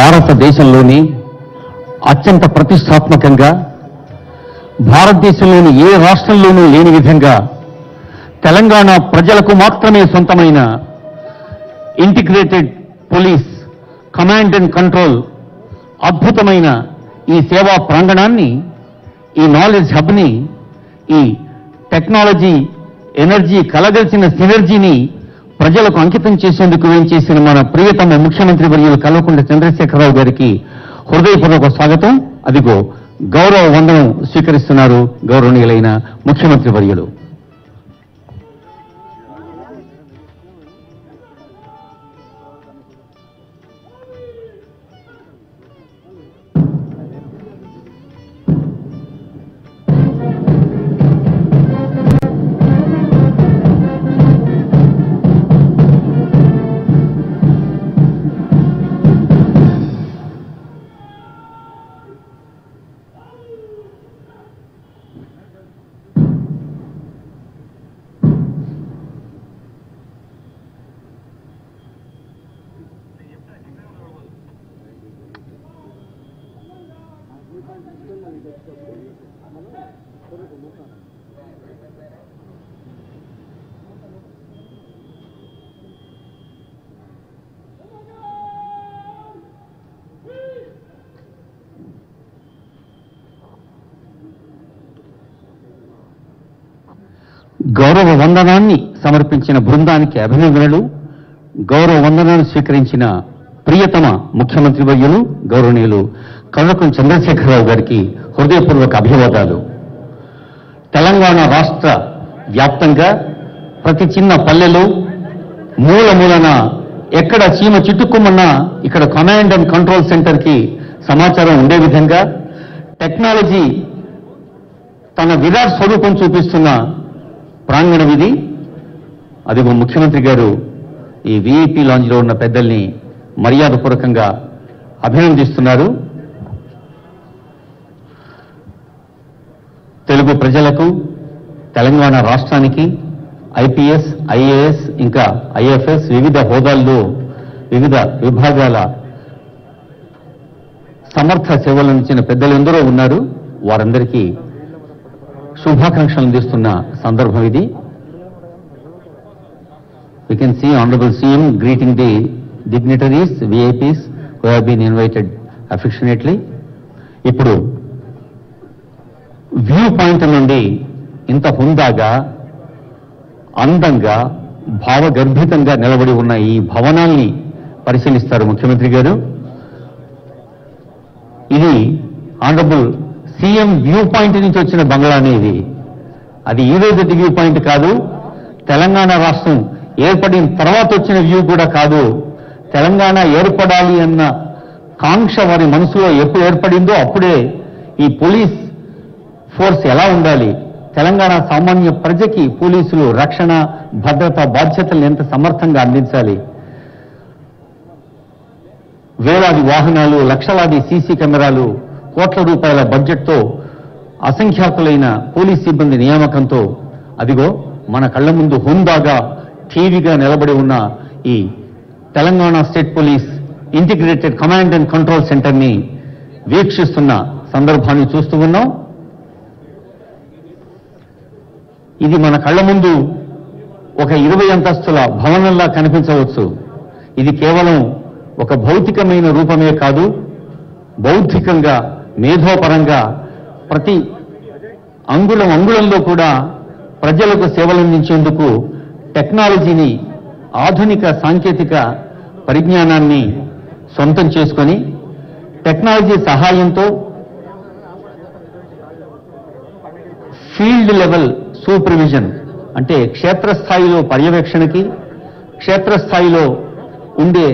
భారతదేశంలోని అత్యంత ప్రతిష్టాత్మకంగా భారతదేశంలోని ఏ రాష్ట్రంలోనూ లేని విధంగా తెలంగాణ ప్రజలకు మాత్రమే సొంతమైన integrated police command and control అద్భుతమైన ఈ సేవా ప్రాంగణాన్ని ఈ నాలెడ్జ్ హబ్ని ఈ టెక్నాలజీ ఎనర్జీ కలగలిసిన సినర్జీని ప్రజలకు అంకితం చేసేందుకు ఏం చేసిన మన ప్రియతమ ముఖ్యమంత్రి వర్యులు కల్వకుంట్ల చంద్రశేఖరరావు గారికి హృదయపూర్వక స్వాగతం అదిగో గౌరవ వందనం స్వీకరిస్తున్నారు గౌరవనీయులైన ముఖ్యమంత్రి వర్యులు గౌరవ వందనాన్ని సమర్పించిన బృందానికి అభినందనలు గౌరవ వందనాన్ని స్వీకరించిన ప్రియతమ ముఖ్యమంత్రి వర్యులు గౌరవనీయులు కల్వకం చంద్రశేఖరరావు గారికి హృదయపూర్వక అభివాదాలు తెలంగాణ రాష్ట్ర వ్యాప్తంగా ప్రతి చిన్న పల్లెలో మూల మూలన ఎక్కడ చీమ చిట్టుకుమన్నా ఇక్కడ కమాండ్ అండ్ కంట్రోల్ సెంటర్కి సమాచారం ఉండే విధంగా టెక్నాలజీ తన విరాట్ స్వరూపం చూపిస్తున్న ప్రాంగణం ఇది అదిగో ముఖ్యమంత్రి గారు ఈ విఐపి లాంజ్లో ఉన్న పెద్దల్ని మర్యాదపూర్వకంగా అభినందిస్తున్నారు తెలుగు ప్రజలకు తెలంగాణ రాష్ట్రానికి ఐపీఎస్ ఐఏఎస్ ఇంకా ఐఎఫ్ఎస్ వివిధ హోదాల్లో వివిధ విభాగాల సమర్థ సేవలు అందించిన పెద్దలందరూ ఉన్నారు వారందరికీ శుభాకాంక్షలు అందిస్తున్న సందర్భం ఇది we can see Honorable CM greeting the dignitaries, VIPs who have been invited affectionately. ఇప్పుడు వ్యూ పాయింట్ నుండి ఇంత హుందాగా అందంగా భావగర్భితంగా నిలబడి ఉన్న ఈ భవనాల్ని పరిశీలిస్తారు ముఖ్యమంత్రి గారు ఇది ఆనరబుల్ సీఎం వ్యూ పాయింట్ నుంచి వచ్చిన బంగ్లానే ఇది అది ఈ రోజు వ్యూ పాయింట్ కాదు తెలంగాణ రాష్ట్రం ఏర్పడిన తర్వాత వచ్చిన వ్యూ కూడా కాదు తెలంగాణ ఏర్పడాలి అన్న కాంక్ష వారి మనసులో ఎప్పుడు ఏర్పడిందో అప్పుడే ఈ పోలీస్ ఫోర్స్ ఎలా ఉండాలి తెలంగాణ సామాన్య ప్రజకి పోలీసులు రక్షణ భద్రత బాధ్యతలను ఎంత సమర్థంగా అందించాలి వేలాది వాహనాలు లక్షలాది సీసీ కెమెరాలు కోట్ల రూపాయల బడ్జెట్తో అసంఖ్యాకులైన పోలీస్ సిబ్బంది నియామకంతో అదిగో మన కళ్ళ ముందు హుందాగా టీవీగా నిలబడి ఉన్న ఈ Telangana state police integrated command and control సెంటర్ని వీక్షిస్తున్న సందర్భాన్ని చూస్తూ ఉన్నాం ఇది మన కళ్ళ ముందు ఒక ఇరవై అంతస్తుల భవనంలా కనిపించవచ్చు ఇది కేవలం ఒక భౌతికమైన రూపమే కాదు బౌద్ధికంగా మేధోపరంగా ప్రతి అంగుళం అంగుళంలో కూడా ప్రజలకు సేవలందించేందుకు టెక్నాలజీని ఆధునిక సాంకేతిక పరిజ్ఞానాన్ని సొంతం చేసుకొని టెక్నాలజీ సహాయంతో ఫీల్డ్ లెవెల్ సూపర్విజన్ అంటే క్షేత్రస్థాయిలో పర్యవేక్షణకి క్షేత్రస్థాయిలో ఉండే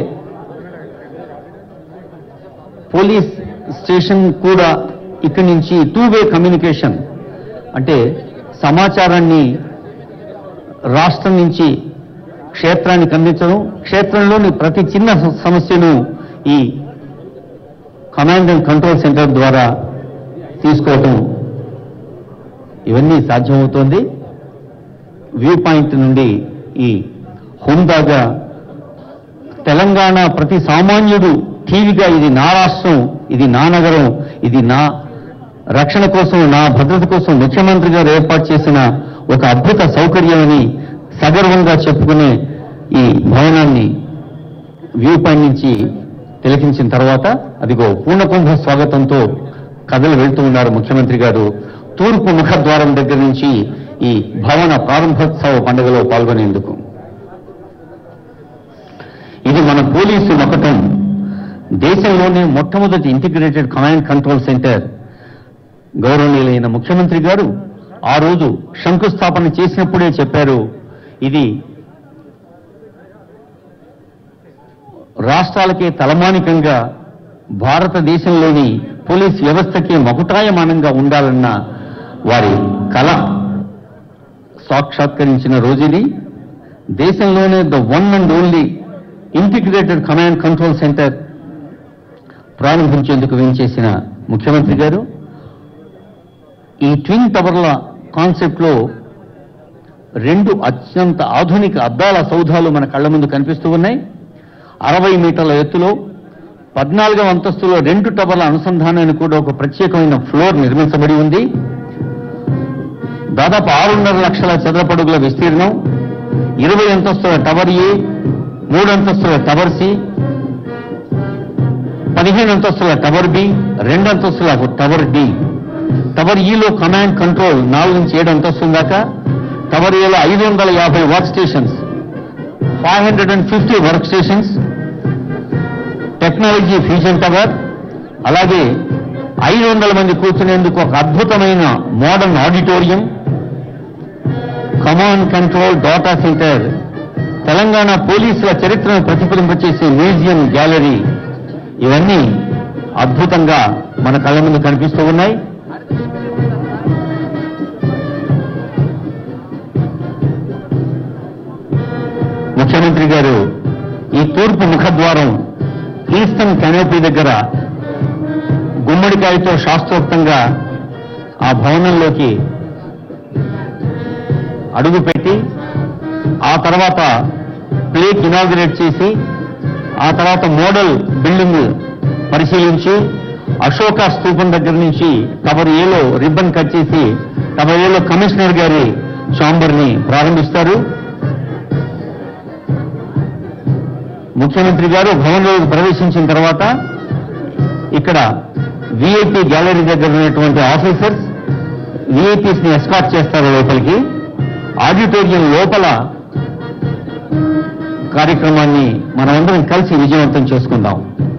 పోలీస్ స్టేషన్ కూడా ఇక్కడి నుంచి టూ వే కమ్యూనికేషన్ అంటే సమాచారాన్ని రాష్ట్రం నుంచి క్షేత్రానికి అందించడం క్షేత్రంలోని ప్రతి చిన్న స- సమస్యను ఈ కమాండ్ అండ్ కంట్రోల్ సెంటర్ ద్వారా తీసుకోవటం ఇవన్నీ సాధ్యమవుతోంది వ్యూ పాయింట్ నుండి ఈ హుందాగా తెలంగాణ ప్రతి సామాన్యుడు టీవీగా ఇది నా రాష్ట్రం ఇది నా నగరం ఇది నా రక్షణ కోసం నా భద్రత కోసం ముఖ్యమంత్రి గారు ఏర్పాటు చేసిన ఒక అద్భుత సౌకర్యమని సగర్వంగా చెప్పుకునే ఈ భవనాన్ని వ్యూ పాయింట్ నుంచి తిలకించిన తర్వాత అదిగో పూర్ణకుంభ స్వాగతంతో కథలు వెళ్తూ ఉన్నారు ముఖ్యమంత్రి గారు తూర్పు ముఖద్వారం దగ్గర నుంచి ఈ భవన ప్రారంభోత్సవ పండుగలో పాల్గొనేందుకు ఇది మన పోలీసు ఒకటం దేశంలోనే మొట్టమొదటి ఇంటిగ్రేటెడ్ కమాండ్ కంట్రోల్ సెంటర్ గౌరవనీయులైన ముఖ్యమంత్రి గారు ఆ రోజు శంకుస్థాపన చేసినప్పుడే చెప్పారు ఇది రాష్ట్రాలకే తలమానికంగా భారతదేశంలోని పోలీస్ వ్యవస్థకే మకుటాయమానంగా ఉండాలన్న వారి కళ సాక్షాత్కరించిన రోజుది దేశంలోనే the one and only integrated command control centre ప్రారంభించేందుకు వేయించేసిన ముఖ్యమంత్రి గారు ఈ ట్విన్ టవర్ల కాన్సెప్ట్లో రెండు అత్యంత ఆధునిక అద్దాల సౌధాలు మన కళ్ళ ముందు కనిపిస్తూ ఉన్నాయి అరవై మీటర్ల ఎత్తులో పద్నాలుగవ అంతస్తులో రెండు టవర్ల అనుసంధానానికి కూడా ఒక ప్రత్యేకమైన ఫ్లోర్ నిర్మించబడి ఉంది దాదాపు ఆరున్నర లక్షల చదరపడుగుల విస్తీర్ణం ఇరవై అంతస్తుల టవర్ ఏ మూడు అంతస్తుల టవర్ సి పదిహేను అంతస్తుల టవర్ బి రెండు అంతస్తుల టవర్ డి టవర్ ఈలో కమాండ్ కంట్రోల్ నాలుగు నుంచి ఏడు అంతస్తుల దాకా టవర్ ఏలో ఐదు వందల యాభై work stations five hundred and fifty work stations technology fusion tower అలాగే ఐదు వందల మంది కూర్చునేందుకు ఒక అద్భుతమైన modern auditorium command control data centre Telangana పోలీసుల చరిత్రను ప్రతిఫలింపచేసే మ్యూజియం గ్యాలరీ ఇవన్నీ అద్భుతంగా మన కళ్ళ ముందు కనిపిస్తూ ఉన్నాయి ముఖ్యమంత్రి గారు ఈ తూర్పు ముఖద్వారం ఈస్టర్న్ కెనోపీ దగ్గర గుమ్మడికాయతో శాస్త్రోక్తంగా ఆ భవనంలోకి అడుగుపెట్టి ఆ తర్వాత ప్లేట్ ఇనాగ్రేట్ చేసి ఆ తర్వాత మోడల్ బిల్డింగ్ పరిశీలించి అశోక స్తూపం దగ్గర నుంచి టవర్ ఏలో రిబ్బన్ కట్ చేసి టవర్ ఏలో కమిషనర్ గారి ఛాంబర్ ని ప్రారంభిస్తారు ముఖ్యమంత్రి గారు భవనంలోకి ప్రవేశించిన తర్వాత ఇక్కడ విఐపి గ్యాలరీ దగ్గర ఉన్నటువంటి ఆఫీసర్స్ విఐపీస్ ని ఎస్కాట్ చేస్తారు లోపలికి ఆడిటోరియం లోపల కార్యక్రమాన్ని మనమందరం కలిసి విజయవంతం చేసుకుందాం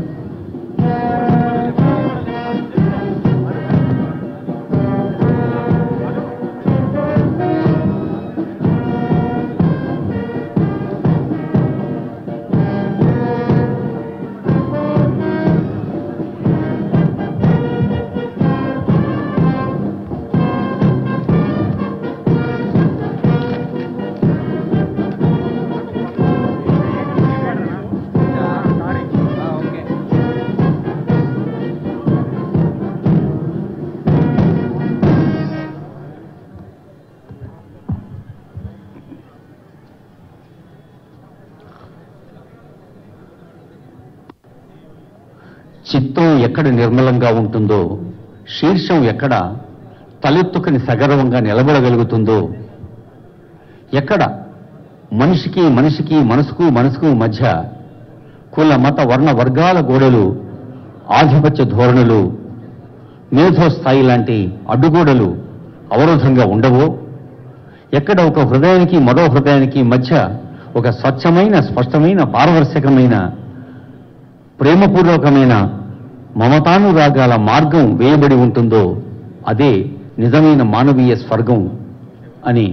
చిత్తం ఎక్కడ నిర్మలంగా ఉంటుందో శీర్షం ఎక్కడ తలెత్తుకుని సగర్వంగా నిలబడగలుగుతుందో ఎక్కడ మనిషికి మనిషికి మనసుకు మనసుకు మధ్య కుల మత వర్ణ వర్గాల గోడలు ఆధిపత్య ధోరణులు మేధో స్థాయి లాంటి అడ్డుగోడలు అవరోధంగా ఉండవో ఎక్కడ ఒక హృదయానికి మరో హృదయానికి మధ్య ఒక స్వచ్ఛమైన స్పష్టమైన పారదర్శకమైన ప్రేమపూర్వకమైన మమతానురాగాల మార్గం వేయబడి ఉంటుందో అదే నిజమైన మానవీయ స్వర్గం అని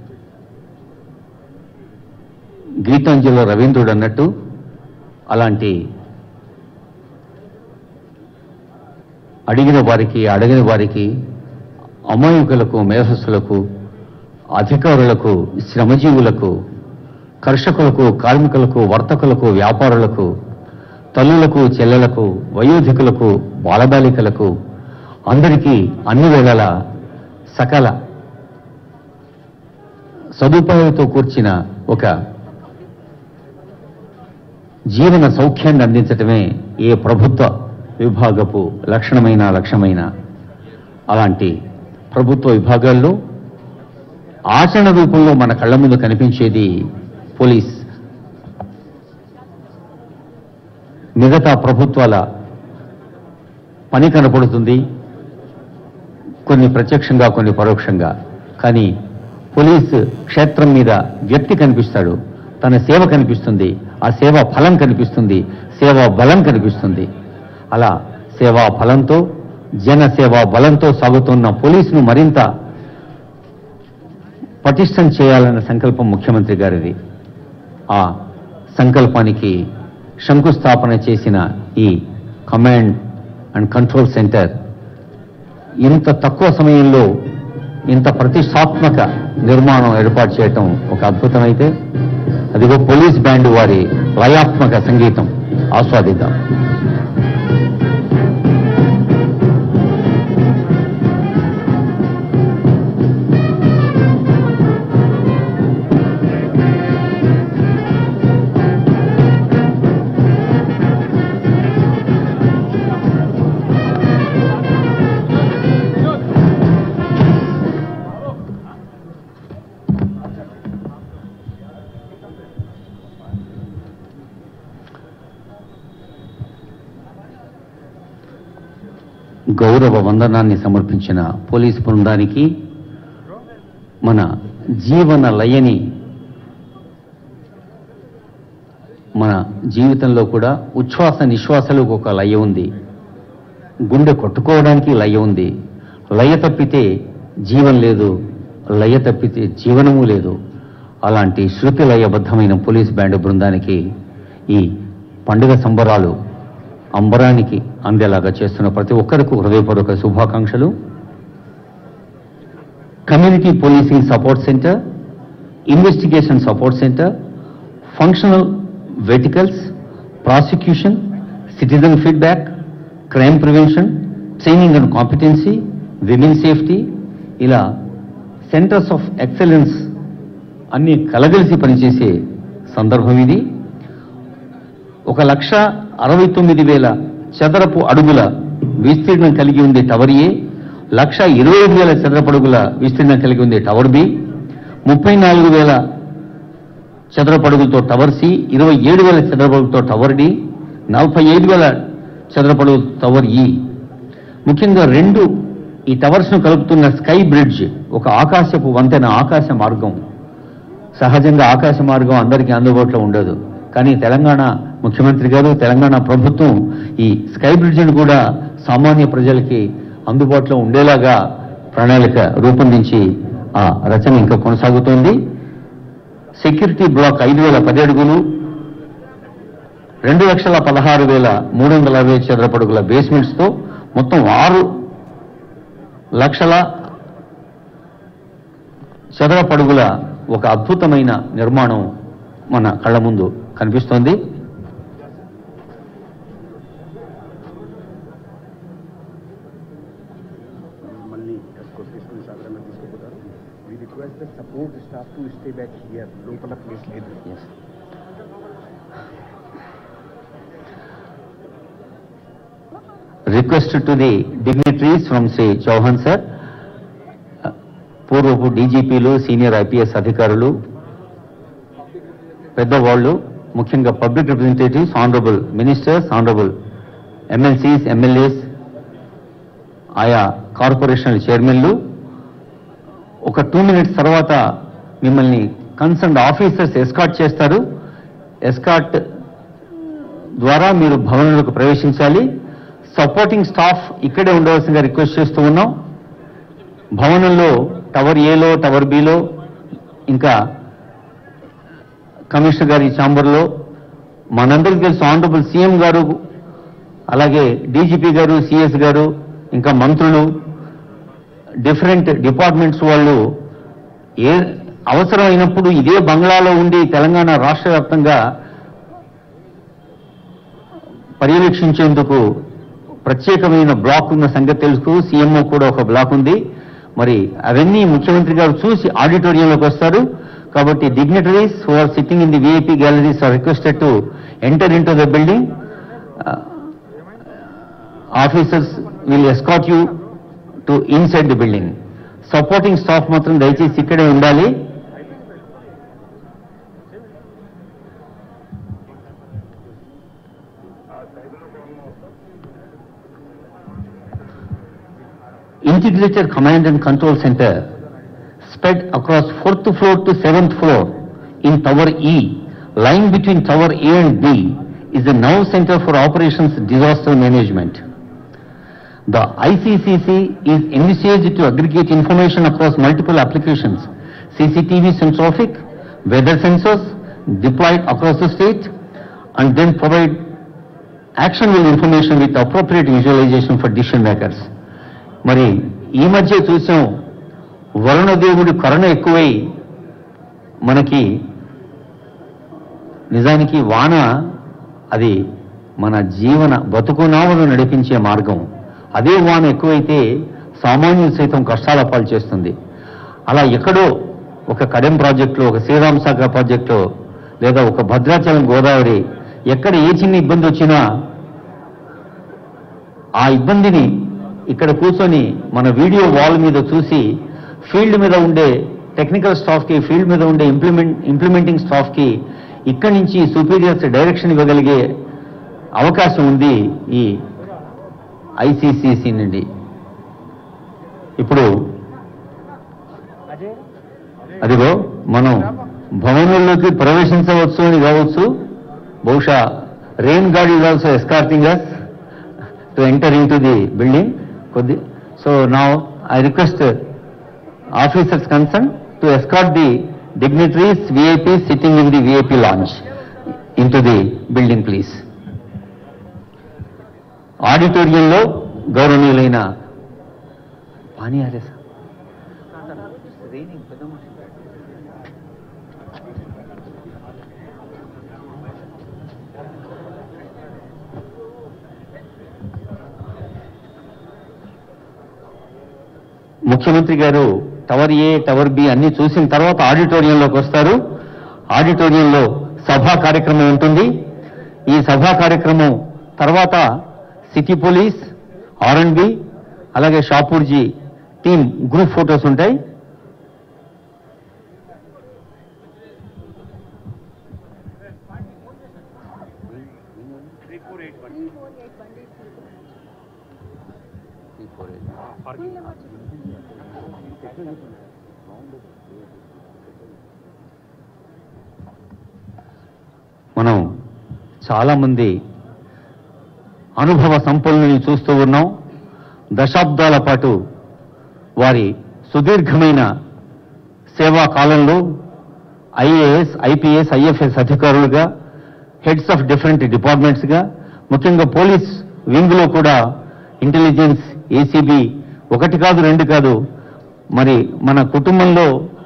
గీతాంజలిలో రవీంద్రుడు అన్నట్టు అలాంటి అడిగిన వారికి అడగిన వారికి అమాయకులకు మేధస్సులకు అధికారులకు శ్రమజీవులకు కర్షకులకు కార్మికులకు వర్తకులకు వ్యాపారులకు తల్లులకు చెల్లెలకు వయోధికులకు బాలబాలికలకు అందరికీ అన్ని వేళల సకల సదుపాయాలతో కూర్చిన ఒక జీవన సౌఖ్యాన్ని అందించటమే ఏ ప్రభుత్వ విభాగపు లక్షణమైన లక్ష్యమైన అలాంటి ప్రభుత్వ విభాగాల్లో ఆచరణ రూపంలో మన కళ్ళ ముందు కనిపించేది పోలీస్ మిగతా ప్రభుత్వాల పని కనపడుతుంది కొన్ని ప్రత్యక్షంగా కొన్ని పరోక్షంగా కానీ పోలీస్ క్షేత్రం మీద వ్యక్తి కనిపిస్తాడు తన సేవ కనిపిస్తుంది ఆ సేవా ఫలం కనిపిస్తుంది సేవా బలం కనిపిస్తుంది అలా సేవా ఫలంతో జన సేవా బలంతో సాగుతున్న పోలీసును మరింత పటిష్టం చేయాలన్న సంకల్పం ముఖ్యమంత్రి గారిది ఆ సంకల్పానికి శంకుస్థాపన చేసిన ఈ కమాండ్ అండ్ కంట్రోల్ సెంటర్ ఇంత తక్కువ సమయంలో ఇంత ప్రతిష్టాత్మక నిర్మాణం ఏర్పాటు చేయటం ఒక అద్భుతమైతే అదిగో పోలీస్ బ్యాండ్ వారి లయాత్మక సంగీతం ఆస్వాదిద్దాం గౌరవ వందనాన్ని సమర్పించిన పోలీస్ బృందానికి మన జీవన లయని మన జీవితంలో కూడా ఉచ్ఛ్వాస నిశ్వాసలకు ఒక లయ ఉంది గుండె కొట్టుకోవడానికి లయ ఉంది లయ తప్పితే జీవం లేదు లయ తప్పితే జీవనము లేదు అలాంటి శృతి లయబద్ధమైన పోలీస్ బ్యాండ్ బృందానికి ఈ పండుగ సంబరాలు అంబరానికి అందేలాగా చేస్తున్న ప్రతి ఒక్కరికి హృదయపూర్వక శుభాకాంక్షలు community policing support centre investigation support centre functional verticals prosecution citizen feedback crime prevention training and competency women safety ఇలా సెంటర్స్ ఆఫ్ ఎక్సలెన్స్ అన్ని కలగలిసి పనిచేసే సందర్భం ఇది ఒక లక్ష అరవై తొమ్మిది వేల చదరపు అడుగుల విస్తీర్ణం కలిగి ఉంది టవర్ ఏ లక్ష ఇరవై ఐదు వేల చదరపు అడుగుల విస్తీర్ణం కలిగి ఉంది టవర్ బి ముప్పై నాలుగు వేల చదరపు అడుగులతో టవర్ సి ఇరవై ఏడు వేల చదరపు అడుగులతో టవర్ డి నలభై ఐదు వేల చదరపు అడుగుల టవర్ ఈ ముఖ్యంగా రెండు ఈ టవర్స్ను కలుపుతున్న స్కై బ్రిడ్జ్ ఒక ఆకాశపు వంతెన ఆకాశ మార్గం సహజంగా ఆకాశ మార్గం అందరికీ అందుబాటులో ఉండదు కానీ తెలంగాణ ముఖ్యమంత్రి గారు తెలంగాణ ప్రభుత్వం ఈ స్కై బ్రిడ్జ్ను కూడా సామాన్య ప్రజలకి అందుబాటులో ఉండేలాగా ప్రణాళిక రూపొందించి ఆ రచన ఇంకా కొనసాగుతోంది సెక్యూరిటీ బ్లాక్ ఐదు వేల పది అడుగులు రెండు లక్షల పదహారు వేల మూడు వందల అరవై చదరపడుగుల బేస్మెంట్స్తో మొత్తం ఆరు లక్షల చదరపడుగుల ఒక అద్భుతమైన నిర్మాణం మన కళ్ళ ముందు కనిపిస్తోంది మళ్ళీ తీసుకుని సాధారణ తీసుకుపోతారు we request the support staff to stay back here లోపల ప్లేస్ లేదు request to the dignitaries from Shri Chauhan sir పూర్వపు డీజీపీలు సీనియర్ ఐపీఎస్ అధికారులు పెద్దవాళ్ళు ముఖ్యంగా public representatives honourable ministers honourable MLCs MLAs ఆయా కార్పొరేషనల్ చైర్మన్లు ఒక టూ మినిట్స్ తర్వాత మిమ్మల్ని కన్సర్న్ ఆఫీసర్స్ ఎస్కాట్ చేస్తారు ఎస్కాట్ ద్వారా మీరు భవనంలోకి ప్రవేశించాలి సపోర్టింగ్ స్టాఫ్ ఇక్కడే ఉండవలసిందిగా రిక్వెస్ట్ చేస్తూ ఉన్నాం భవనంలో టవర్ ఏలో టవర్ బిలో ఇంకా కమిషనర్ గారి ఛాంబర్లో మనందరికీ తెలుసు ఆనరబుల్ సీఎం గారు అలాగే డీజీపీ గారు సిఎస్ గారు ఇంకా మంత్రులు డిఫరెంట్ డిపార్ట్మెంట్స్ వాళ్ళు ఏ అవసరమైనప్పుడు ఇదే బంగ్లాలో ఉండి తెలంగాణ రాష్ట్ర వ్యాప్తంగా పర్యవేక్షించేందుకు ప్రత్యేకమైన బ్లాక్ ఉన్న సంగతి తెలుసు సీఎంఓ కూడా ఒక బ్లాక్ ఉంది మరి అవన్నీ ముఖ్యమంత్రి గారు చూసి ఆడిటోరియంలోకి వస్తారు కాబట్టి dignitaries who are sitting in the VIP galleries are requested to enter into the building. Uh, Officers will escort you to inside the building. Supporting staff మాత్రం దయచేసి ఇక్కడే ఉండాలి. Integrated Command and Control Center spread across fourth floor to seventh floor in Tower E, lying between Tower A and B, is the now Center for Operations Disaster Management. The ICCC is envisaged to aggregate information across multiple applications, CCTV sensorific, weather sensors deployed across the state, and then provide actionable information with appropriate visualization for decision makers. మరి ఈ మధ్య చూసాం వరుణదేవుడి కరుణ ఎక్కువై మనకి నిజానికి వాన అది మన జీవన బతుకునామను నడిపించే మార్గం అదే వాన ఎక్కువైతే సామాన్యులు సైతం కష్టాల పాలు చేస్తుంది అలా ఎక్కడో ఒక కడెం ప్రాజెక్టులో ఒక శ్రీరామ్ సాగర్ ప్రాజెక్టులో లేదా ఒక భద్రాచలం గోదావరి ఎక్కడ ఏ చిన్న ఇబ్బంది వచ్చినా ఆ ఇబ్బందిని ఇక్కడ కూర్చొని మన వీడియో వాల్ మీద చూసి ఫీల్డ్ మీద ఉండే టెక్నికల్ స్టాఫ్కి ఫీల్డ్ మీద ఉండే ఇంప్లిమెంట్ ఇంప్లిమెంటింగ్ స్టాఫ్కి ఇక్కడి నుంచి సుపీరియర్స్ డైరెక్షన్ ఇవ్వగలిగే అవకాశం ఉంది ఈ ఐసీసీసీ నుండి ఇప్పుడు అదిగో మనం భవనంలోకి ప్రవేశించవచ్చు అని కావచ్చు బహుశా rain guard is also escorting us to enter into the building కొద్ది so now I request officers concern to escort the dignitaries VIP sitting in the VIP lounge into the building please ఆడిటోరియంలో గౌరవనీయులైన పానీ ఆరే sir ముఖ్యమంత్రి గారు tower ఏ tower B అన్ని చూసిన తర్వాత ఆడిటోరియంలోకి వస్తారు ఆడిటోరియంలో సభా కార్యక్రమం ఉంటుంది ఈ సభా కార్యక్రమం తర్వాత city police R and B అలాగే షాపూర్జీ టీం గ్రూప్ ఫోటోస్ ఉంటాయి మనం చాలామంది అనుభవ సంపన్నుల్ని చూస్తూ ఉన్నాం దశాబ్దాల పాటు వారి సుదీర్ఘమైన సేవా కాలంలో ఐఏఎస్ ఐపీఎస్ ఐఎఫ్ఎస్ అధికారులుగా హెడ్స్ ఆఫ్ డిఫరెంట్ డిపార్ట్మెంట్స్గా ముఖ్యంగా పోలీస్ వింగ్లో కూడా ఇంటెలిజెన్స్ ఏసీబీ ఒకటి కాదు రెండు కాదు మరి మన కుటుంబంలో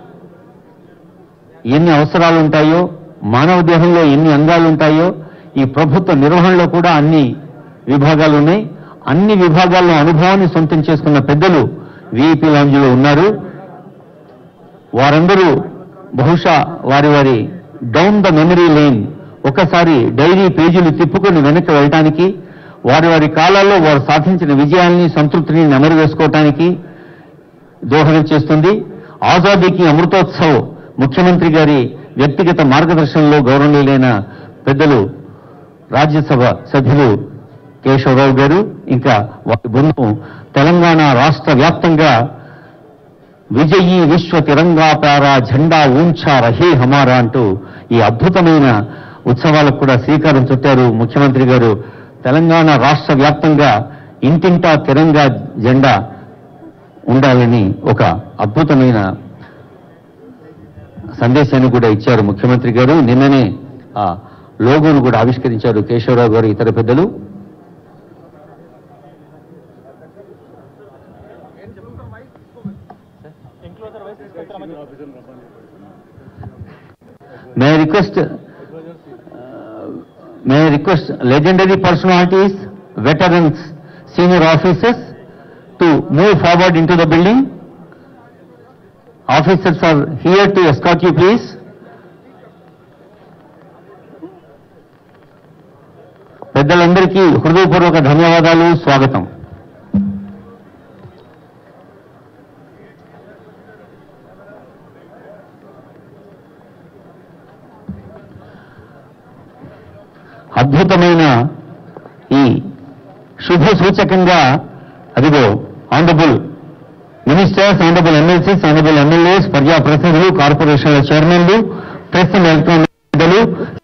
ఎన్ని అవసరాలు ఉంటాయో మానవ దేహంలో ఎన్ని అంగాలు ఉంటాయో ఈ ప్రభుత్వ నిర్వహణలో కూడా అన్ని విభాగాలు ఉన్నాయి అన్ని విభాగాల్లో అనుభవాన్ని సొంతం చేసుకున్న పెద్దలు విఐపి లాంజ్లో ఉన్నారు వారందరూ బహుశా వారి వారి డౌన్ ద మెమరీ లేన్ ఒకసారి డైరీ పేజీలు తిప్పుకొని వెనక్కి వెళ్ళటానికి వారి వారి కాలాల్లో వారు సాధించిన విజయాల్ని సంతృప్తిని నెమరు వేసుకోవటానికి దోహదం చేస్తుంది ఆజాదీకి అమృతోత్సవ్ ముఖ్యమంత్రి గారి వ్యక్తిగత మార్గదర్శనంలో గౌరవనీయులైన పెద్దలు రాజ్యసభ సభ్యులు కేశవరావు గారు ఇంకా వారి బృందం తెలంగాణ రాష్ట్ర వ్యాప్తంగా విజయీ విశ్వ తిరంగా ప్యారా జెండా ఊంచా రహే హమారా అంటూ ఈ అద్భుతమైన ఉత్సవాలకు కూడా శ్రీకారం చుట్టారు ముఖ్యమంత్రి గారు తెలంగాణ రాష్ట్ర వ్యాప్తంగా ఇంటింటా తిరంగా జెండా ఉండాలని ఒక అద్భుతమైన సందేశాన్ని కూడా ఇచ్చారు ముఖ్యమంత్రి గారు నిన్ననే ఆ లోగోను కూడా ఆవిష్కరించారు కేశవరావు గారు ఇతర పెద్దలు may request may request legendary personalities, veterans, senior officers to move forward into the building. Officers are here to escort you, please. పెద్దలందరికీ హృదయపూర్వక ధన్యవాదాలు స్వాగతం అద్భుతమైన ఈ శుభ సూచకంగా అదిగో honourable ministers honourable MLCs honourable MLAs ప్రజాప్రతినిధులు కార్పొరేషన్ల చైర్మన్లు ప్రెస్ అండ్ ఎలక్ట్రానిక్